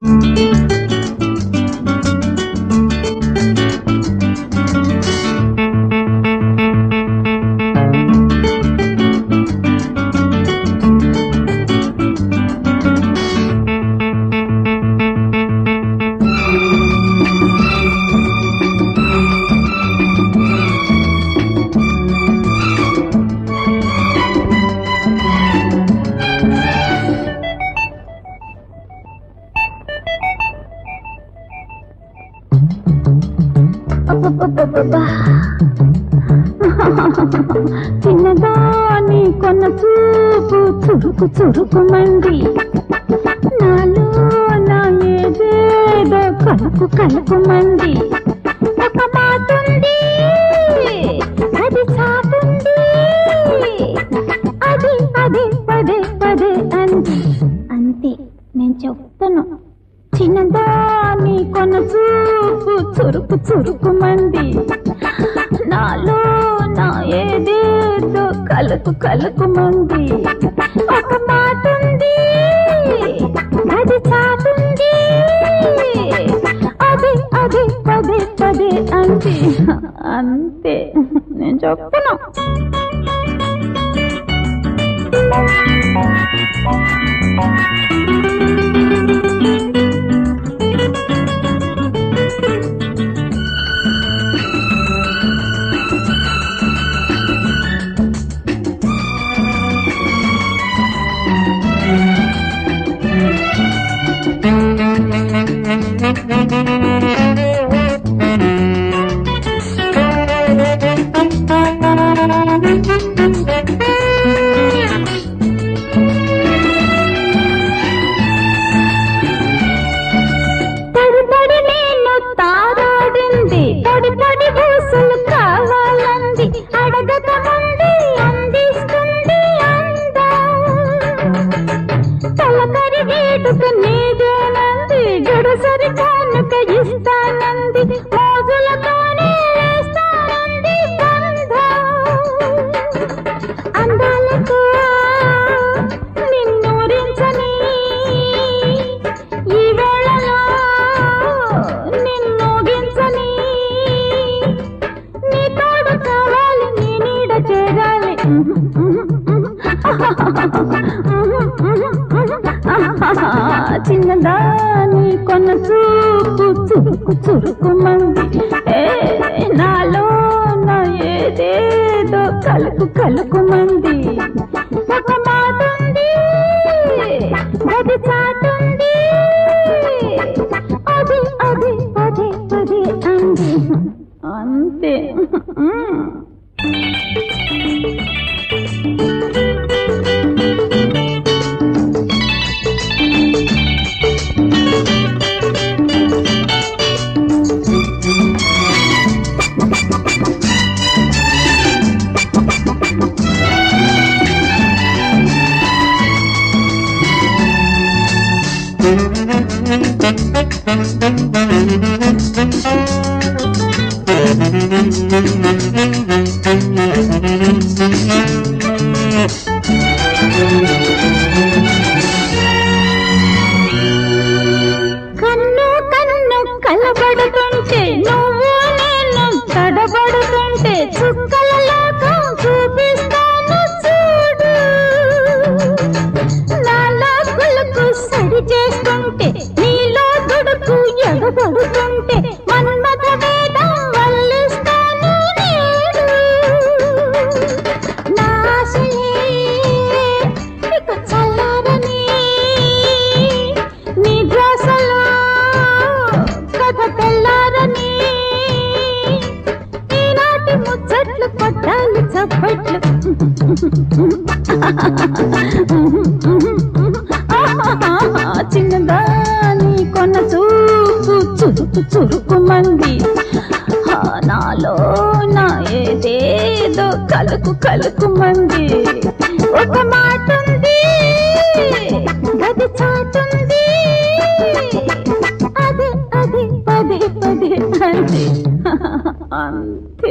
అబ్బబ్బబ్బబ్బా. చిన్నదాని కొన్న చూపు చురుకు చురుకుమంది నాలో నా ఏదేదో కలుకు కలుకుమంది ఒక మాటుంది అది చాటుంది అది అది పదే పదే అంది అంతే నేను చెప్తాను చిన్నదాని కొన చూపు చురుకు చురుకుమంది నాలో నా ఏదేదో కలుకు కలుకుమంది ఒక మాట ఉంది అది చాటుంది అది అది పదే పదే అంది అంతే నేను చెప్తాను తడి తడి నేను తారాడింది తడి తడి బూసులు కావాలంది అడగక ముందే అందిస్తుంది అందం తలకరి వేడుక నీదేనంది గడుసరి కానుక ఇస్తానంది మోజులతోనే వేస్తానంది బంధం అందాలతో నిన్నూరించని ఈ వేళలో నిన్నూగించని నీ తోడు కావాలి నీ నీడ చేరాలి చిన్నదాని కొన్న చూపు చురుకు చురుకుమంది ఏ నాలో నా ఏదేదో కలుకు కలుకుమంది ఒక మాట ఉంది అది చాటుంది అది అది పదే పదే అంది అంతే కన్ను కన్ను కలబడుతుంటే నువ్వు నేను తడబడుతుంటే చుక్కల లోకం చూపిస్తాను చూడు నాలో కులుకు సరి చేస్తుంటే నీలో దుడుకు ఎగబడుతుంటే మన్మథ వేదం వల్లిస్తాను నేను నా ఆశలే ఇక చల్లారని నీ ధ్యాసలో కథ తెల్లారని ఈనాటి ముచ్చట్లు కొట్టాలి చప్పట్లు చిన్నదాని కొన్న చూపు చురుకు చురుకు మంది ఆ, నాలో నా ఏదేదో కలుకు కలుకు మంది ఒక మాట ఉంది గది చాటుంది అది అది పదే పదే అంది అంతే